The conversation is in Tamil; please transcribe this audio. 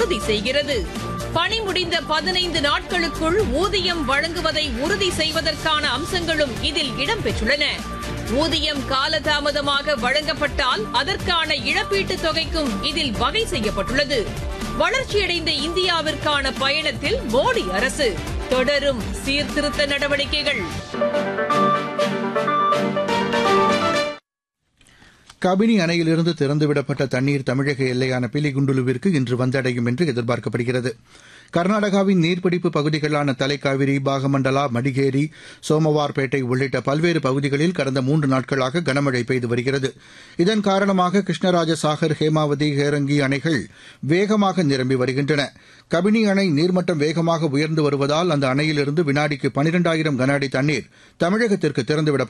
உறுதி செய்கிறது பணி முடிந்த பதினைந்து நாட்களுக்குள் ஊதியம் வழங்குவதை உறுதி செய்வதற்கான அம்சங்களும் இதில் இடம்பெற்றுள்ளன ஊதியம் காலதாமதமாக வழங்கப்பட்டால் அதற்கான இழப்பீட்டுத் தொகைக்கும் இதில் வகை செய்யப்பட்டுள்ளது வளர்ச்சியடைந்த இந்தியாவிற்கான பயணத்தில் மோடி அரசு தொடரும் சீர்திருத்த நடவடிக்கைகள் கபினி அணையிலிருந்து திறந்துவிடப்பட்ட தண்ணீர் தமிழக எல்லையான பிலிகுண்டுலுவிற்கு இன்று வந்தடையும் என்று எதிர்பார்க்கப்படுகிறது கர்நாடகாவின் நீர்பிடிப்பு பகுதிகளான தலைக்காவிரி பாகமண்டலா மடிகேரி சோமவார்பேட்டை உள்ளிட்ட பல்வேறு பகுதிகளில் கடந்த மூன்று நாட்களாக கனமழை பெய்து வருகிறது இதன் காரணமாக கிருஷ்ணராஜ சாகர் ஹேமாவதி ஹேரங்கி அணைகள் வேகமாக நிரம்பி வருகின்றன கபினி அணை நீர்மட்டம் வேகமாக உயர்ந்து வருவதால் அந்த அணையிலிருந்து வினாடிக்கு பனிரெண்டாயிரம் கன அடி தண்ணீர் தமிழகத்திற்கு திறந்துவிடப்பட்டு